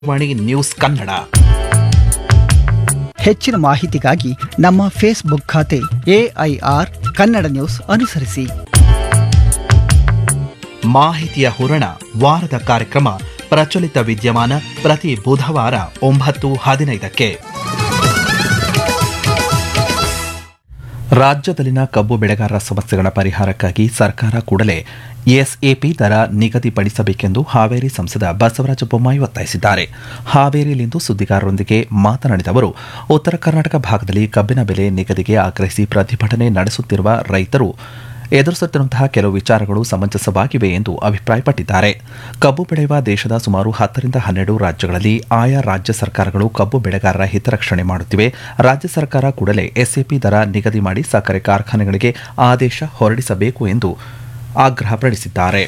ವಾಣಿ news Kannada ಹೆಚ್ಚಿನ ಮಾಹಿತಿಗಾಗಿ ನಮ್ಮ ಫೇಸ್ಬುಕ್ ಖಾತೆ ಎಐಆರ್ ಕನ್ನಡ ನ್ಯೂಸ್ ಅನುಸರಿಸಿ ಮಾಹಿತಿಯ ಹೂರಣ ವಾರದ ಕಾರ್ಯಕ್ರಮ ಪ್ರಚಲಿತ ವಿದ್ಯಮಾನ ಪ್ರತಿ ಬುಧವಾರ ಒಂಬತ್ತು ಹದಿನೈದಕ್ಕೆ ರಾಜ್ಯದಲ್ಲಿನ ಕಬ್ಬು ಬೆಳೆಗಾರರ ಸಮಸ್ಯೆಗಳ ಪರಿಹಾರಕ್ಕಾಗಿ ಸರ್ಕಾರ ಕೂಡಲೇ ಎಸ್ಎಪಿ ದರ ನಿಗದಿಪಡಿಸಬೇಕೆಂದು ಹಾವೇರಿ ಸಂಸದ ಬಸವರಾಜ ಬೊಮ್ಮಾಯಿ ಒತ್ತಾಯಿಸಿದ್ದಾರೆ ಹಾವೇರಿಯಲ್ಲಿಂದು ಸುದ್ದಿಗಾರರೊಂದಿಗೆ ಮಾತನಾಡಿದ ಅವರು ಉತ್ತರ ಕರ್ನಾಟಕ ಭಾಗದಲ್ಲಿ ಕಬ್ಬಿನ ಬೆಲೆ ನಿಗದಿಗೆ ಆಗ್ರಹಿಸಿ ಪ್ರತಿಭಟನೆ ನಡೆಸುತ್ತಿರುವ ರೈತರು ಎದುರಿಸುತ್ತಿರುವಂತಹ ಕೆಲವು ವಿಚಾರಗಳು ಸಮಂಜಸವಾಗಿವೆ ಎಂದು ಅಭಿಪ್ರಾಯಪಟ್ಟಿದ್ದಾರೆ ಕಬ್ಬು ಬೆಳೆಯುವ ದೇಶದ ಸುಮಾರು ಹತ್ತರಿಂದ ಹನ್ನೆರಡು ರಾಜ್ಯಗಳಲ್ಲಿ ಆಯಾ ರಾಜ್ಯ ಸರ್ಕಾರಗಳು ಕಬ್ಬು ಬೆಳೆಗಾರರ ಹಿತರಕ್ಷಣೆ ಮಾಡುತ್ತಿವೆ ರಾಜ್ಯ ಸರ್ಕಾರ ಕೂಡಲೇ ಎಸ್ಎಪಿ ದರ ನಿಗದಿ ಮಾಡಿ ಸಕ್ಕರೆ ಕಾರ್ಖಾನೆಗಳಿಗೆ ಆದೇಶ ಹೊರಡಿಸಬೇಕು ಎಂದು ಆಗ್ರಹಪಡಿಸಿದ್ದಾರೆ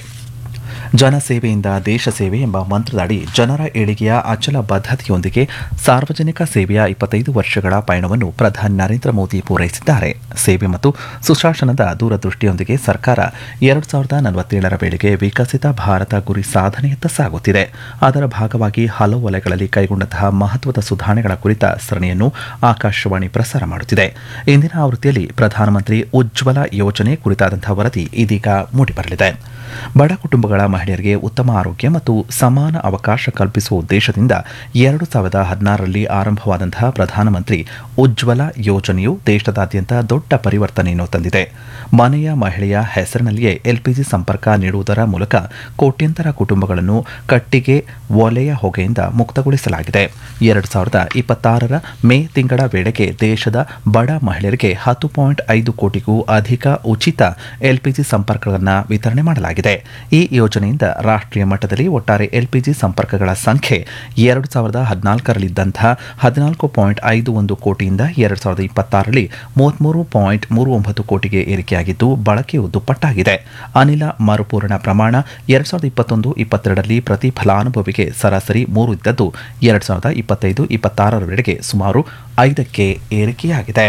ಜನಸೇವೆಯಿಂದ ದೇಶ ಸೇವೆ ಎಂಬ ಮಂತ್ರದಡಿ ಜನರ ಏಳಿಗೆಯ ಅಚಲ ಬದ್ಧತೆಯೊಂದಿಗೆ ಸಾರ್ವಜನಿಕ ಸೇವೆಯ ಇಪ್ಪತ್ತೈದು ವರ್ಷಗಳ ಪಯಣವನ್ನು ಪ್ರಧಾನಿ ನರೇಂದ್ರ ಮೋದಿ ಪೂರೈಸಿದ್ದಾರೆ ಸೇವೆ ಮತ್ತು ಸುಶಾಸನದ ದೂರದೃಷ್ಟಿಯೊಂದಿಗೆ ಸರ್ಕಾರ ಎರಡು ಸಾವಿರದ ನಲವತ್ತೇಳರ ವೇಳೆಗೆ ವಿಕಸಿತ ಭಾರತ ಗುರಿ ಸಾಧನೆಯತ್ತ ಸಾಗುತ್ತಿದೆ ಅದರ ಭಾಗವಾಗಿ ಹಲವು ವಲಯಗಳಲ್ಲಿ ಕೈಗೊಂಡಂತಹ ಮಹತ್ವದ ಸುಧಾರಣೆಗಳ ಕುರಿತ ಸರಣಿಯನ್ನು ಆಕಾಶವಾಣಿ ಪ್ರಸಾರ ಮಾಡುತ್ತಿದೆ ಇಂದಿನ ಆವೃತ್ತಿಯಲ್ಲಿ ಪ್ರಧಾನಮಂತ್ರಿ ಉಜ್ವಲ ಯೋಜನೆ ಕುರಿತಾದಂತಹ ವರದಿ ಇದೀಗ ಮೂಡಿಬರಲಿದೆ ಬಡ ಕುಟುಂಬಗಳ ಮಹಿಳೆಯರಿಗೆ ಉತ್ತಮ ಆರೋಗ್ಯ ಮತ್ತು ಸಮಾನ ಅವಕಾಶ ಕಲ್ಪಿಸುವ ಉದ್ದೇಶದಿಂದ ಎರಡು ಸಾವಿರದ ಹದಿನಾರರಲ್ಲಿ ಆರಂಭವಾದಂತಹ ಪ್ರಧಾನಮಂತ್ರಿ ಉಜ್ವಲ ಯೋಜನೆಯು ದೇಶದಾದ್ಯಂತ ದೊಡ್ಡ ಪರಿವರ್ತನೆಯನ್ನು ತಂದಿದೆ ಮನೆಯ ಮಹಿಳೆಯ ಹೆಸರಿನಲ್ಲಿಯೇ ಎಲ್ಪಿಜಿ ಸಂಪರ್ಕ ನೀಡುವುದರ ಮೂಲಕ ಕೋಟ್ಯಂತರ ಕುಟುಂಬಗಳನ್ನು ಕಟ್ಟಿಗೆ ಒಲೆಯ ಹೊಗೆಯಿಂದ ಮುಕ್ತಗೊಳಿಸಲಾಗಿದೆ ಎರಡು ಸಾವಿರದ ಇಪ್ಪತ್ತಾರರ ಮೇ ತಿಂಗಳ ವೇಳೆಗೆ ದೇಶದ ಬಡ ಮಹಿಳೆಯರಿಗೆ ಹತ್ತು ಪಾಯಿಂಟ್ ಐದು ಕೋಟಿಗೂ ಅಧಿಕ ಉಚಿತ ಎಲ್ಪಿಜಿ ಸಂಪರ್ಕಗಳನ್ನು ವಿತರಣೆ ಮಾಡಲಾಗಿದೆ ಈ ಯೋಜನೆಯಿಂದ ರಾಷ್ಟ್ರೀಯ ಮಟ್ಟದಲ್ಲಿ ಒಟ್ಟಾರೆ ಎಲ್ಪಿಜಿ ಸಂಪರ್ಕಗಳ ಸಂಖ್ಯೆ ಎರಡು ಸಾವಿರದ ಹದಿನಾಲ್ಕರಲ್ಲಿದ್ದಂತಹ ಹದಿನಾಲ್ಕು ಪಾಯಿಂಟ್ ಐದು ಒಂದು ಕೋಟಿಯಿಂದ ಎರಡು ಸಾವಿರದ ಇಪ್ಪತ್ತಾರರಲ್ಲಿ ಮೂವತ್ಮೂರು ಪಾಯಿಂಟ್ ಮೂರು ಒಂಬತ್ತು ಕೋಟಿಗೆ ಏರಿಕೆಯಾಗಿದ್ದು ಬಳಕೆಯು ದುಪ್ಪಟ್ಟಾಗಿದೆ ಅನಿಲ ಮರುಪೂರಣ ಪ್ರಮಾಣ ಎರಡು ಸಾವಿರದ ಇಪ್ಪತ್ತೊಂದು ಇಪ್ಪತ್ತೆರಡರಲ್ಲಿ ಪ್ರತಿ ಫಲಾನುಭವಿಗೆ ಸರಾಸರಿ ಮೂರು ಇದ್ದದ್ದು ಎರಡು ಸಾವಿರದ ಇಪ್ಪತ್ತೈದು ಇಪ್ಪತ್ತಾರರ ವೇಳೆಗೆ ಸುಮಾರು ಐದಕ್ಕೆ ಏರಿಕೆಯಾಗಿದೆ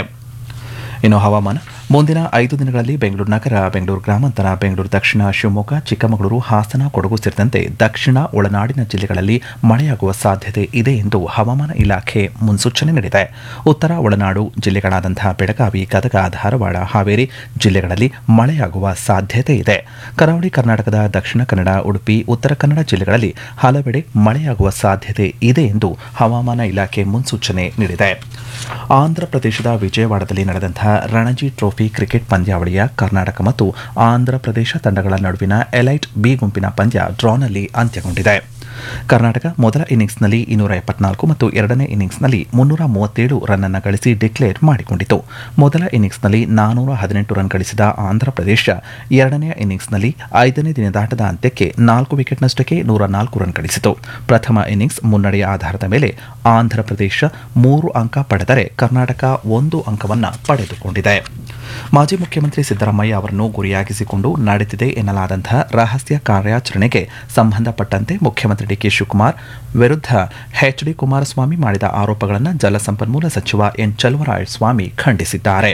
ಇನ್ನು ಹವಾಮಾನ ಮುಂದಿನ ಐದು ದಿನಗಳಲ್ಲಿ ಬೆಂಗಳೂರು ನಗರ ಬೆಂಗಳೂರು ಗ್ರಾಮಾಂತರ ಬೆಂಗಳೂರು ದಕ್ಷಿಣ ಶಿವಮೊಗ್ಗ ಚಿಕ್ಕಮಗಳೂರು ಹಾಸನ ಕೊಡಗು ಸೇರಿದಂತೆ ದಕ್ಷಿಣ ಒಳನಾಡಿನ ಜಿಲ್ಲೆಗಳಲ್ಲಿ ಮಳೆಯಾಗುವ ಸಾಧ್ಯತೆ ಇದೆ ಎಂದು ಹವಾಮಾನ ಇಲಾಖೆ ಮುನ್ಸೂಚನೆ ನೀಡಿದೆ ಉತ್ತರ ಒಳನಾಡು ಜಿಲ್ಲೆಗಳಾದಂತಹ ಬೆಳಗಾವಿ ಗದಗ ಧಾರವಾಡ ಹಾವೇರಿ ಜಿಲ್ಲೆಗಳಲ್ಲಿ ಮಳೆಯಾಗುವ ಸಾಧ್ಯತೆ ಇದೆ ಕರಾವಳಿ ಕರ್ನಾಟಕದ ದಕ್ಷಿಣ ಕನ್ನಡ ಉಡುಪಿ ಉತ್ತರ ಕನ್ನಡ ಜಿಲ್ಲೆಗಳಲ್ಲಿ ಹಲವೆಡೆ ಮಳೆಯಾಗುವ ಸಾಧ್ಯತೆ ಇದೆ ಎಂದು ಹವಾಮಾನ ಇಲಾಖೆ ಮುನ್ಸೂಚನೆ ನೀಡಿದೆ ಆಂಧ್ರಪ್ರದೇಶದ ವಿಜಯವಾಡದಲ್ಲಿ ನಡೆದಂತಹ ರಣಜಿ ಟ್ರೋಫಿ ಕ್ರಿಕೆಟ್ ಪಂದ್ಯಾವಳಿಯ ಕರ್ನಾಟಕ ಮತ್ತು ಆಂಧ್ರಪ್ರದೇಶ ತಂಡಗಳ ನಡುವಿನ ಎಲೈಟ್ ಬಿ ಗುಂಪಿನ ಪಂದ್ಯ ಡ್ರಾನಲ್ಲಿ ಅಂತ್ಯಗೊಂಡಿದೆ ಕರ್ನಾಟಕ ಮೊದಲ ಇನ್ನಿಂಗ್ಸ್ನಲ್ಲಿ ಇನ್ನೂರ ಎಪ್ಪತ್ನಾಲ್ಕು ಮತ್ತು ಎರಡನೇ ಇನ್ನಿಂಗ್ಸ್ನಲ್ಲಿ ಮುನ್ನೂರ ಮೂವತ್ತೇಳು ರನ್ ಅನ್ನು ಗಳಿಸಿ ಡಿಕ್ಲೇರ್ ಮಾಡಿಕೊಂಡಿತು ಮೊದಲ ಇನ್ನಿಂಗ್ಸ್ನಲ್ಲಿ ನಾನೂರ ಹದಿನೆಂಟು ರನ್ ಗಳಿಸಿದ ಆಂಧ್ರಪ್ರದೇಶ ಎರಡನೇ ಇನ್ನಿಂಗ್ಸ್ನಲ್ಲಿ ಐದನೇ ದಿನದಾಟದ ಅಂತ್ಯಕ್ಕೆ ನಾಲ್ಕು ವಿಕೆಟ್ನಷ್ಟಕ್ಕೆ ನೂರ ನಾಲ್ಕು ರನ್ ಗಳಿಸಿತು ಪ್ರಥಮ ಇನ್ನಿಂಗ್ಸ್ ಮುನ್ನಡೆಯ ಆಧಾರದ ಮೇಲೆ ಆಂಧ್ರಪ್ರದೇಶ ಮೂರು ಅಂಕ ಪಡೆದರೆ ಕರ್ನಾಟಕ ಒಂದು ಅಂಕವನ್ನು ಪಡೆದುಕೊಂಡಿದೆ ಮಾಜಿ ಮುಖ್ಯಮಂತ್ರಿ ಸಿದ್ದರಾಮಯ್ಯ ಅವರನ್ನು ಗುರಿಯಾಗಿಸಿಕೊಂಡು ನಡೆದಿದೆ ಎನ್ನಲಾದಂತಹ ರಹಸ್ಯ ಕಾರ್ಯಾಚರಣೆಗೆ ಸಂಬಂಧಪಟ್ಟಂತೆ ಮುಖ್ಯಮಂತ್ರಿ ಡಿಕೆ ಶಿವಕುಮಾರ್ ವಿರುದ್ಧ ಎಚ್ ಡಿ ಕುಮಾರಸ್ವಾಮಿ ಮಾಡಿದ ಆರೋಪಗಳನ್ನು ಜಲಸಂಪನ್ಮೂಲ ಸಚಿವ ಎನ್ ಚಲುವರಾಯಸ್ವಾಮಿ ಖಂಡಿಸಿದ್ದಾರೆ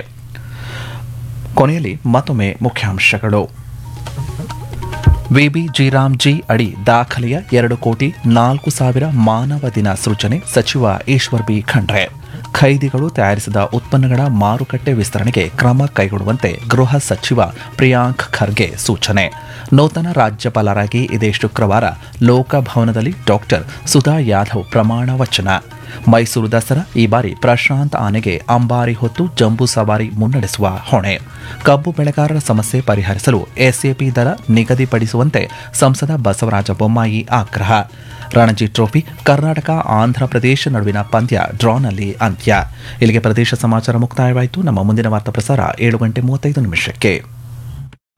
ಕೊನೆಯಲ್ಲಿ ಮತ್ತೊಮ್ಮೆ ಮುಖ್ಯಾಂಶಗಳು ವಿಬಿ ಜಿರಾಮ್ಜಿ ಅಡಿ ದಾಖಲೆಯ ಎರಡು ಕೋಟಿ ನಾಲ್ಕು ಸಾವಿರ ಮಾನವ ದಿನ ಸೃಜನೆ ಸಚಿವ ಈಶ್ವರ್ ಬಿ ಖಂಡ್ರೆ ಖೈದಿಗಳು ತಯಾರಿಸಿದ ಉತ್ಪನ್ನಗಳ ಮಾರುಕಟ್ಟೆ ವಿಸ್ತರಣೆಗೆ ಕ್ರಮ ಕೈಗೊಳ್ಳುವಂತೆ ಗೃಹ ಸಚಿವ ಪ್ರಿಯಾಂಕ್ ಖರ್ಗೆ ಸೂಚನೆ ನೂತನ ರಾಜ್ಯಪಾಲರಾಗಿ ಇದೇ ಶುಕ್ರವಾರ ಲೋಕಭವನದಲ್ಲಿ ಡಾಕ್ಟರ್ ಸುಧಾ ಯಾದವ್ ಪ್ರಮಾಣ ವಚನ ಮೈಸೂರು ದಸರಾ ಈ ಬಾರಿ ಪ್ರಶಾಂತ್ ಆನೆಗೆ ಅಂಬಾರಿ ಹೊತ್ತು ಜಂಬೂ ಸವಾರಿ ಮುನ್ನಡೆಸುವ ಹೊಣೆ ಕಬ್ಬು ಬೆಳೆಗಾರರ ಸಮಸ್ಯೆ ಪರಿಹರಿಸಲು ಎಸ್ಎಪಿ ದರ ನಿಗದಿಪಡಿಸುವಂತೆ ಸಂಸದ ಬಸವರಾಜ ಬೊಮ್ಮಾಯಿ ಆಗ್ರಹ ರಣಜಿ ಟ್ರೋಫಿ ಕರ್ನಾಟಕ ಆಂಧ್ರಪ್ರದೇಶ ನಡುವಿನ ಪಂದ್ಯ ಡ್ರಾನಲ್ಲಿ ಅಂತ್ಯ ಇಲ್ಲಿಗೆ ಪ್ರದೇಶ ಸಮಾಚಾರ ಮುಕ್ತಾಯವಾಯಿತು ನಮ್ಮ ಮುಂದಿನ ವಾರ್ತಾ ಪ್ರಸಾರ ಏಳು ಗಂಟೆ ಮೂವತ್ತೈದು ನಿಮಿಷಕ್ಕೆ